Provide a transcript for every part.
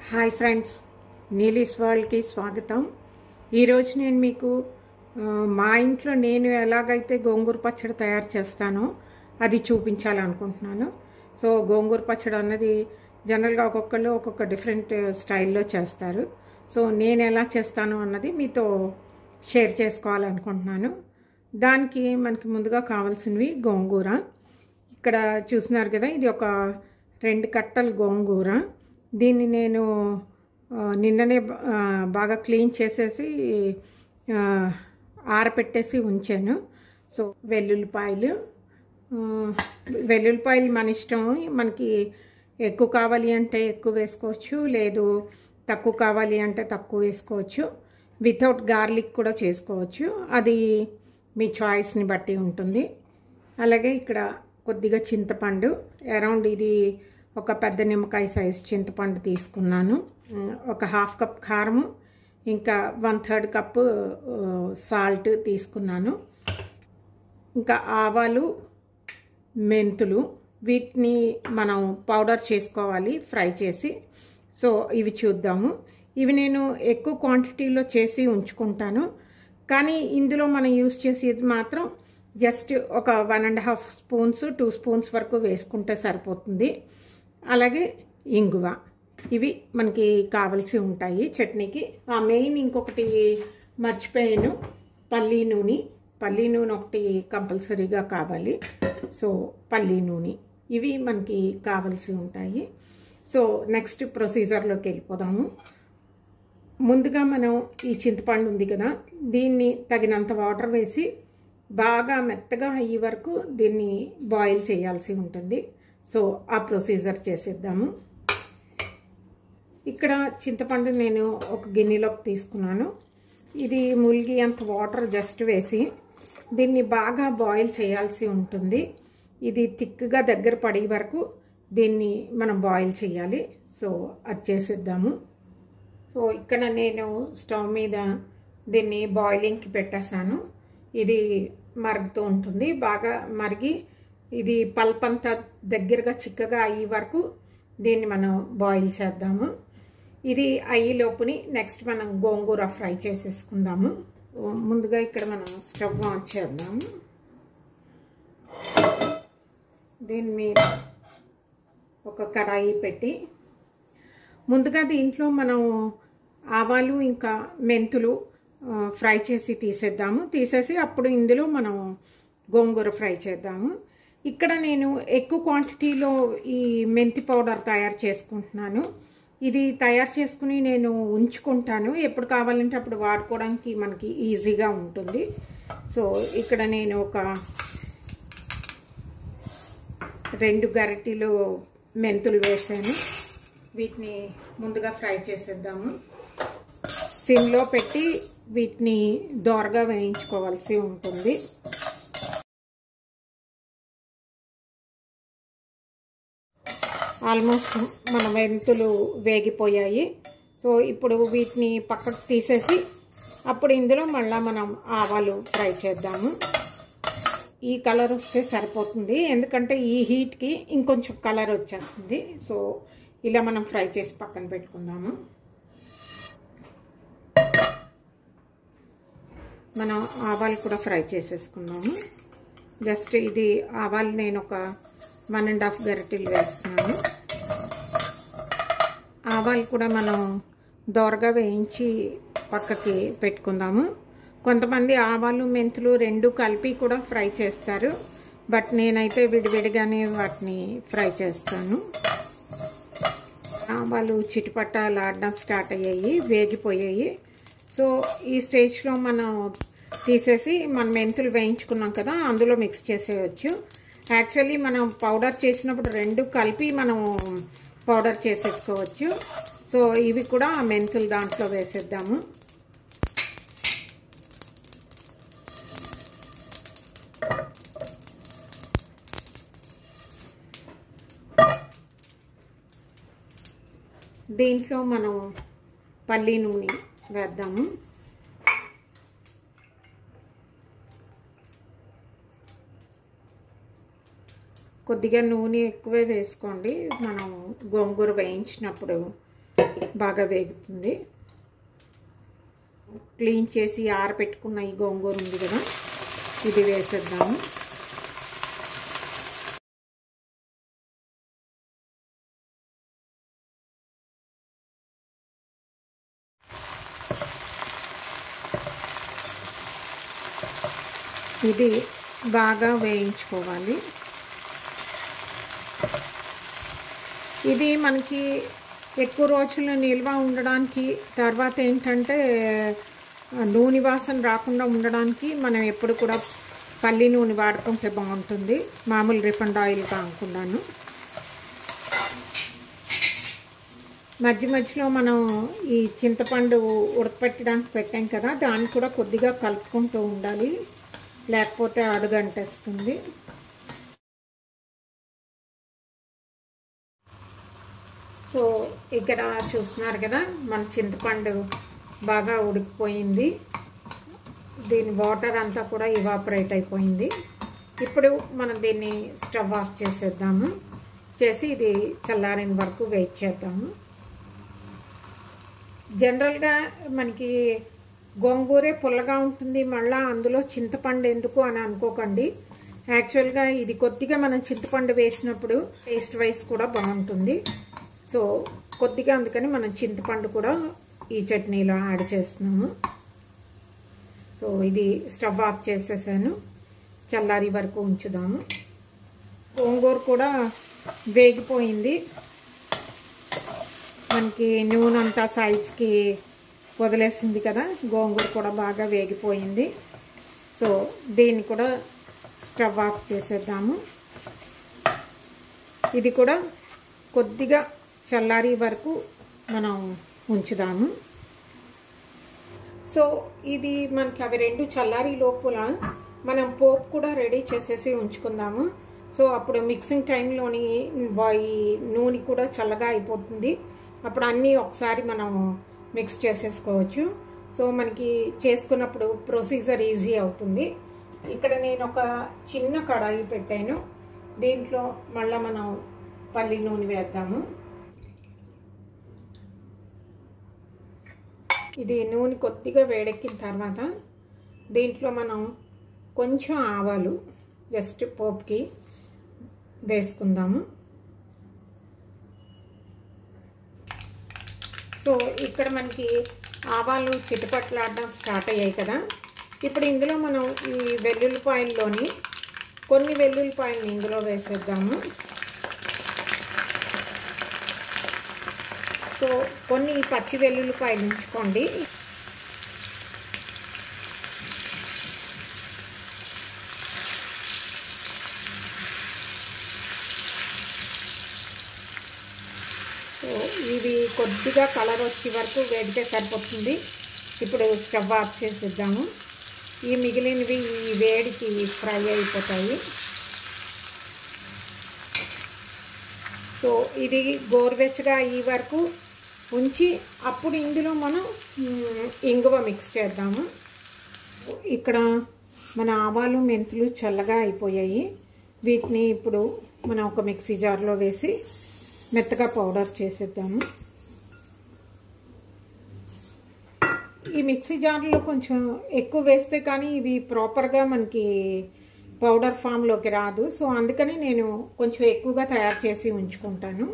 hi friends నీలీస్ వరల్డ్కి స్వాగతం ఈరోజు నేను మీకు ఆ, మా ఇంట్లో నేను ఎలాగైతే గోంగూర పచ్చడి తయారు చేస్తానో అది చూపించాలనుకుంటున్నాను సో గోంగూర పచ్చడి అన్నది జనరల్గా ఒక్కొక్కళ్ళు ఒక్కొక్క డిఫరెంట్ స్టైల్లో చేస్తారు సో నేను ఎలా చేస్తాను అన్నది మీతో షేర్ చేసుకోవాలనుకుంటున్నాను దానికి మనకి ముందుగా కావాల్సినవి గోంగూర ఇక్కడ చూస్తున్నారు కదా ఇది ఒక రెండు కట్టలు గోంగూర దీన్ని నేను ఆ, నిన్ననే బ- ఆ, బాగా క్లీన్ చేసేసి ఆ, ఆరపెట్టేసి ఉంచాను సో వెల్లుల్లిపాయలు ఆ, వెల్లుల్లిపాయలు మన ఇష్టం మనకి ఎక్కువ కావాలి అంటే ఎక్కువ వేసుకోవచ్చు లేదు తక్కువ కావాలి అంటే తక్కువ వేసుకోవచ్చు వితౌట్ గార్లిక్ కూడా చేసుకోవచ్చు అది మీ చాయిస్ని బట్టి ఉంటుంది అలాగే ఇక్కడ కొద్దిగా చింతపండు అరౌండ్ ఇది ఒక పెద్ద నిమ్మకాయ సైజ్ చింతపండు తీసుకున్నాను ఉమ్, ఒక హాఫ్ కప్ కారము ఇంకా వన్ థర్డ్ కప్పు సాల్ట్ తీసుకున్నాను ఇంకా ఆవాలు మెంతులు వీటిని మనం పౌడర్ చేసుకోవాలి ఫ్రై చేసి సో ఇవి చూద్దాము ఇవి నేను ఎక్కువ క్వాంటిటీలో చేసి ఉంచుకుంటాను కానీ ఇందులో మనం యూస్ చేసేది మాత్రం జస్ట్ ఒక one and half spoons two spoons వరకు వేసుకుంటే సరిపోతుంది అలాగే ఇంగువ ఇవి మనకి కావలసి ఉంటాయి చట్నీకి ఆ మెయిన్ ఇంకొకటి మర్చిపోయాను పల్లీ నూనె పల్లీ నూనె ఒకటి కంపల్సరీగా కావాలి సో పల్లీ నూనె ఇవి మనకి కావలసి ఉంటాయి సో నెక్స్ట్ ప్రొసీజర్లోకి వెళ్ళిపోదాము ముందుగా మనం ఈ చింతపండు ఉంది కదా దీన్ని తగినంత వాటర్ వేసి బాగా మెత్తగా అయ్యే వరకు దీన్ని బాయిల్ చేయాల్సి ఉంటుంది సో ఆ ప్రొసీజర్ చేసేద్దాము ఇక్కడ చింతపండు నేను ఒక గిన్నెలోకి తీసుకున్నాను ఇది ములిగి అంత వాటర్ జస్ట్ వేసి దీన్ని బాగా బాయిల్ చేయాల్సి ఉంటుంది ఇది థిక్గా దగ్గర పడే వరకు దీన్ని మనం బాయిల్ చేయాలి సో అది చేసేద్దాము సో ఇక్కడ నేను స్టవ్ మీద దీన్ని బాయిలింగ్కి పెట్టేశాను ఇది మరుగుతూ ఉంటుంది బాగా మరిగి ఇది పల్ప్ అంతా దగ్గరగా చిక్కగా అయ్యే వరకు దీన్ని మనం బాయిల్ చేద్దాము ఇది అయ్యే లోపుని నెక్స్ట్ మనం గోంగూర ఫ్రై చేసేసుకుందాము ముందుగా ఇక్కడ మనం స్టవ్ ఆన్ చేద్దాము దీని మీద ఒక కడాయి పెట్టి ముందుగా దీంట్లో మనం ఆవాలు ఇంకా మెంతులు ఆ, ఫ్రై చేసి తీసేద్దాము తీసేసి అప్పుడు ఇందులో మనం గోంగూర ఫ్రై చేద్దాము ఇక్కడ నేను ఎక్కువ క్వాంటిటీలో ఈ మెంతి పౌడర్ తయారు చేసుకుంటున్నాను ఇది తయారు చేసుకుని నేను ఉంచుకుంటాను ఎప్పుడు కావాలంటే అప్పుడు వాడుకోవడానికి మనకి ఈజీగా ఉంటుంది సో ఇక్కడ నేను ఒక రెండు గరిటెలు మెంతులు వేసాను వీటిని ముందుగా ఫ్రై చేసేద్దాము సిమ్లో పెట్టి వీటిని దోరగా వేయించుకోవాల్సి ఉంటుంది ఆల్మోస్ట్ మన మెంతులు వేగిపోయాయి సో ఇప్పుడు వీటిని పక్కకు తీసేసి అప్పుడు ఇందులో మళ్ళీ మనం ఆవాలు ఫ్రై చేద్దాము ఈ కలర్ వస్తే సరిపోతుంది ఎందుకంటే ఈ హీట్కి ఇంకొంచెం కలర్ వచ్చేస్తుంది సో ఇలా మనం ఫ్రై చేసి పక్కన పెట్టుకుందాము మనం ఆవాలు కూడా ఫ్రై చేసేసుకుందాము జస్ట్ ఇది ఆవాలు నేను ఒక వన్ అండ్ హాఫ్ గరిటెలు వేస్తున్నాను ఆవాలు కూడా మనం దోరగా వేయించి పక్కకి పెట్టుకుందాము కొంతమంది ఆవాలు మెంతులు రెండు కలిపి కూడా ఫ్రై చేస్తారు బట్ నేనైతే విడివిడిగానే వాటిని ఫ్రై చేస్తాను ఆవాలు చిటిపట్టాలాడడం స్టార్ట్ అయ్యాయి వేగిపోయాయి సో ఈ స్టేజ్లో మనం తీసేసి మనం మెంతులు వేయించుకున్నాం కదా అందులో మిక్స్ చేసేయచ్చు యాక్చువల్లీ మనం పౌడర్ చేసినప్పుడు రెండు కలిపి మనం పౌడర్ చేసేసుకోవచ్చు సో ఇవి కూడా ఆ మెంతులు దాంట్లో వేసేద్దాము దీంట్లో మనం పల్లీ నూనె వేద్దాము కొద్దిగా నూనె ఎక్కువే వేసుకోండి మనం గోంగూర వేయించినప్పుడు బాగా వేగుతుంది క్లీన్ చేసి ఆరబెట్టుకున్న ఈ గోంగూర ఉంది కదా ఇది వేసేద్దాము ఇది బాగా వేయించుకోవాలి ఇది మనకి ఎక్కువ రోజులు నిల్వ ఉండడానికి తర్వాత ఏంటంటే నూనె వాసన రాకుండా ఉండడానికి మనం ఎప్పుడు కూడా పల్లి నూనె వాడుకుంటే బాగుంటుంది మామూలు రిఫండ్ ఆయిల్ కాకుండాను మధ్య మధ్యలో మనం ఈ చింతపండు ఉడకపెట్టడానికి పెట్టాం కదా దాన్ని కూడా కొద్దిగా కలుపుకుంటూ ఉండాలి లేకపోతే అడుగంటేస్తుంది సో ఇక్కడ చూస్తున్నారు కదా మన చింతపండు బాగా ఉడికిపోయింది దీని వాటర్ అంతా కూడా ఇవాపరేట్ అయిపోయింది ఇప్పుడు మనం దీన్ని స్టవ్ ఆఫ్ చేసేద్దాము చేసి ఇది చల్లారిన వరకు వెయిట్ చేద్దాము జనరల్గా మనకి గోంగూరే పుల్లగా ఉంటుంది మళ్ళీ అందులో చింతపండు ఎందుకు అని అనుకోకండి యాక్చువల్గా ఇది కొద్దిగా మనం చింతపండు వేసినప్పుడు టేస్ట్ వైజ్ కూడా బాగుంటుంది సో కొద్దిగా అందుకని మనం చింతపండు కూడా ఈ చట్నీలో యాడ్ చేస్తున్నాము సో ఇది స్టవ్ ఆఫ్ చేసేసాను చల్లారి వరకు ఉంచుదాము గోంగూర కూడా వేగిపోయింది మనకి నూనె అంతా సైజ్కి వదిలేసింది కదా గోంగూర కూడా బాగా వేగిపోయింది సో దీన్ని కూడా స్టవ్ ఆఫ్ చేసేద్దాము ఇది కూడా కొద్దిగా చల్లారి వరకు మనం ఉంచుదాము సో ఇది మనకి అవి రెండు చల్లారి లోపల మనం పోపు కూడా రెడీ చేసేసి ఉంచుకుందాము సో అప్పుడు మిక్సింగ్ టైంలోని ఈ నూనె కూడా చల్లగా అయిపోతుంది అప్పుడు అన్నీ ఒకసారి మనం మిక్స్ చేసేసుకోవచ్చు సో మనకి చేసుకున్నప్పుడు ప్రొసీజర్ ఈజీ అవుతుంది ఇక్కడ నేను ఒక చిన్న కడాయి పెట్టాను దీంట్లో మళ్ళీ మనం పల్లి నూనె వేద్దాము ఇది నూనె కొద్దిగా వేడెక్కిన తర్వాత దీంట్లో మనం కొంచెం ఆవాలు జస్ట్ పోపుకి వేసుకుందాము సో ఇక్కడ మనకి ఆవాలు చిట్టుపట్లాడడం స్టార్ట్ అయ్యాయి కదా ఇప్పుడు ఇందులో మనం ఈ వెల్లుల్లిపాయల్లోని కొన్ని వెల్లుల్లిపాయలని ఇందులో వేసేద్దాము సో కొన్ని పచ్చి వెల్లుల్లిపాయలు ఉంచుకోండి సో ఇవి కొద్దిగా కలర్ వచ్చే వరకు వేడితే సరిపోతుంది ఇప్పుడు స్టవ్ ఆఫ్ చేసేద్దాము ఈ మిగిలినవి ఈ వేడికి ఫ్రై అయిపోతాయి సో ఇది గోరువెచ్చగా అయ్యే వరకు ఉంచి అప్పుడు ఇందులో మనం ఇంగువ మిక్స్ చేద్దాము ఇక్కడ మన ఆవాలు మెంతులు చల్లగా అయిపోయాయి వీటిని ఇప్పుడు మనం ఒక మిక్సీ జార్లో వేసి మెత్తగా పౌడర్ చేసేద్దాము ఈ మిక్సీ జార్లో కొంచెం ఎక్కువ వేస్తే కానీ ఇవి ప్రాపర్గా మనకి పౌడర్ ఫామ్లోకి రాదు సో అందుకని నేను కొంచెం ఎక్కువగా తయారు చేసి ఉంచుకుంటాను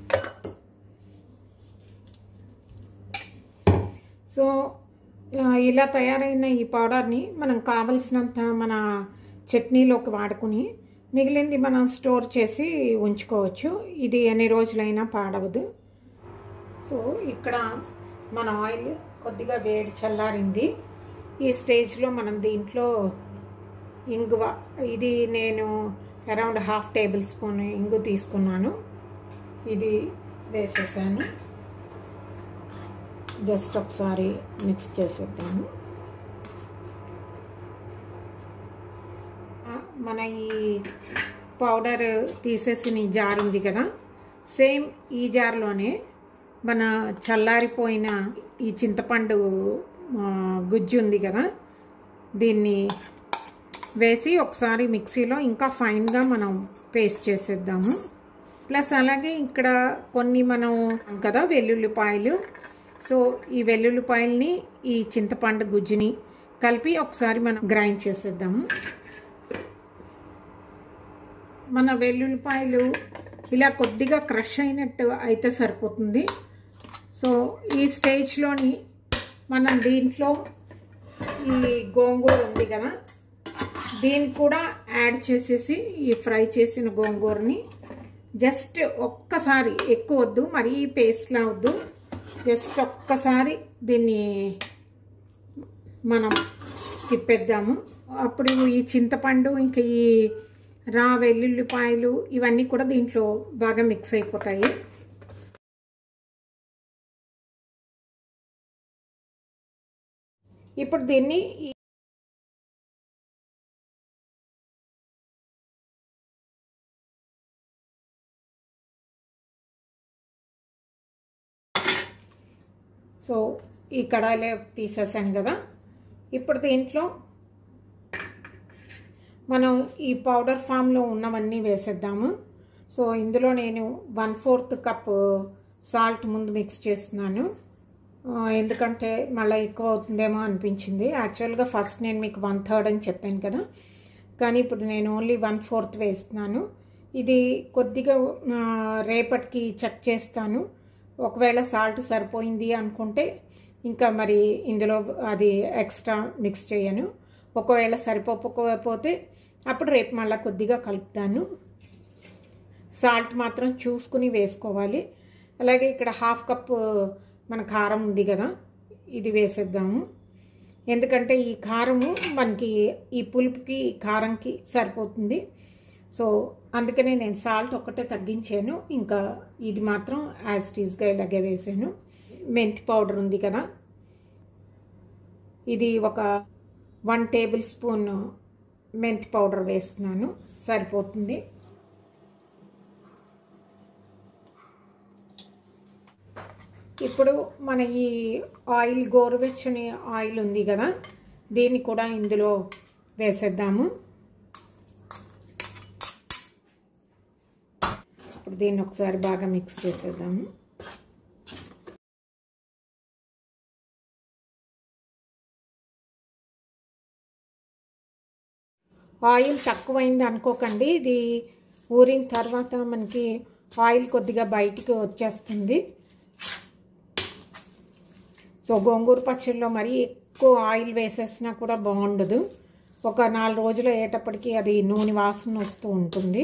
సో ఇలా తయారైన ఈ పౌడర్ని మనం కావలసినంత మన చట్నీలోకి వాడుకుని మిగిలింది మనం స్టోర్ చేసి ఉంచుకోవచ్చు ఇది ఎన్ని రోజులైనా పాడవదు సో ఇక్కడ మన ఆయిల్ కొద్దిగా వేడి చల్లారింది ఈ స్టేజ్లో మనం దీంట్లో ఇంగువ ఇది నేను అరౌండ్ హాఫ్ టేబుల్ స్పూన్ ఇంగు తీసుకున్నాను ఇది వేసేసాను జస్ట్ ఒకసారి మిక్స్ చేసేద్దాము మన ఈ పౌడర్ తీసేసిన ఈ జార్ ఉంది కదా సేమ్ ఈ జార్లోనే మన చల్లారిపోయిన ఈ చింతపండు గుజ్జు ఉంది కదా దీన్ని వేసి ఒకసారి మిక్సీలో ఇంకా ఫైన్గా మనం పేస్ట్ చేసేద్దాము ప్లస్ అలాగే ఇక్కడ కొన్ని మనం కదా వెల్లుల్లిపాయలు సో ఈ వెల్లుల్లిపాయల్ని ఈ చింతపండు గుజ్జుని కలిపి ఒకసారి మనం గ్రైండ్ చేసేద్దాము మన వెల్లుల్లిపాయలు ఇలా కొద్దిగా క్రష్ అయినట్టు అయితే సరిపోతుంది సో ఈ స్టేజ్లోని మనం దీంట్లో ఈ గోంగూర ఉంది కదా దీన్ని కూడా యాడ్ చేసేసి ఈ ఫ్రై చేసిన గోంగూరని జస్ట్ ఒక్కసారి ఎక్కువ వద్దు మరీ పేస్ట్లా వద్దు జస్ట్ ఒక్కసారి దీన్ని మనం తిప్పేద్దాము అప్పుడు ఈ చింతపండు ఇంకా ఈ రా వెల్లుల్లిపాయలు ఇవన్నీ కూడా దీంట్లో బాగా మిక్స్ అయిపోతాయి ఇప్పుడు దీన్ని సో ఈ కడాయిలో తీసేసాం కదా ఇప్పుడు దీంట్లో మనం ఈ పౌడర్ ఫామ్లో ఉన్నవన్నీ వేసేద్దాము సో ఇందులో నేను వన్ ఫోర్త్ కప్ సాల్ట్ ముందు మిక్స్ చేస్తున్నాను ఎందుకంటే మళ్ళీ ఎక్కువ అవుతుందేమో అనిపించింది యాక్చువల్గా ఫస్ట్ నేను మీకు వన్ థర్డ్ అని చెప్పాను కదా కానీ ఇప్పుడు నేను ఓన్లీ వన్ ఫోర్త్ వేస్తున్నాను ఇది కొద్దిగా రేపటికి చెక్ చేస్తాను ఒకవేళ సాల్ట్ సరిపోయింది అనుకుంటే ఇంకా మరి ఇందులో అది ఎక్స్ట్రా మిక్స్ చేయను ఒకవేళ సరిపోకపోతే అప్పుడు రేపు మళ్ళీ కొద్దిగా కలుపుతాను సాల్ట్ మాత్రం చూసుకుని వేసుకోవాలి అలాగే ఇక్కడ హాఫ్ కప్ మన కారం ఉంది కదా ఇది వేసేద్దాము ఎందుకంటే ఈ కారము మనకి ఈ పులుపుకి కారంకి సరిపోతుంది సో అందుకనే నేను సాల్ట్ ఒక్కటే తగ్గించాను ఇంకా ఇది మాత్రం యాజ్ టీజ్గా ఇలాగే వేసాను మెంతి పౌడర్ ఉంది కదా ఇది ఒక వన్ టేబుల్ స్పూన్ మెంతి పౌడర్ వేస్తున్నాను సరిపోతుంది ఇప్పుడు మన ఈ ఆయిల్ గోరువెచ్చని ఆయిల్ ఉంది కదా దీన్ని కూడా ఇందులో వేసేద్దాము ఇప్పుడు దీన్ని ఒకసారి బాగా మిక్స్ చేసేద్దాము ఆయిల్ తక్కువైంది అనుకోకండి ఇది ఊరిన తర్వాత మనకి ఆయిల్ కొద్దిగా బయటికి వచ్చేస్తుంది సో గోంగూర పచ్చడిలో మరీ ఎక్కువ ఆయిల్ వేసేసినా కూడా బాగుండదు ఒక నాలుగు రోజులు అయ్యేటప్పటికి అది నూనె వాసన వస్తూ ఉంటుంది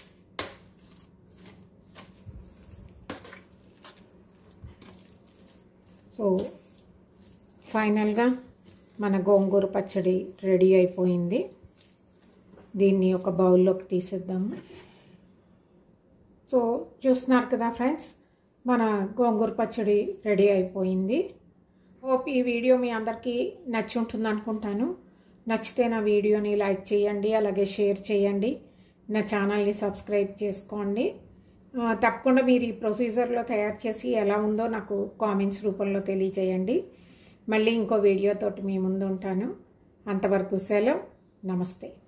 సో ఫైనల్గా మన గోంగూర పచ్చడి రెడీ అయిపోయింది దీన్ని ఒక బౌల్లోకి తీసేద్దాము సో చూస్తున్నారు కదా ఫ్రెండ్స్ మన గోంగూర పచ్చడి రెడీ అయిపోయింది హోప్ ఈ వీడియో మీ అందరికీ నచ్చి ఉంటుంది అనుకుంటాను నచ్చితే నా వీడియోని లైక్ చేయండి అలాగే షేర్ చేయండి నా ఛానల్ని సబ్స్క్రైబ్ చేసుకోండి తప్పకుండా మీరు ఈ ప్రొసీజర్లో తయారు చేసి ఎలా ఉందో నాకు కామెంట్స్ రూపంలో తెలియజేయండి మళ్ళీ ఇంకో వీడియోతోటి మీ ముందు ఉంటాను అంతవరకు సెలవు నమస్తే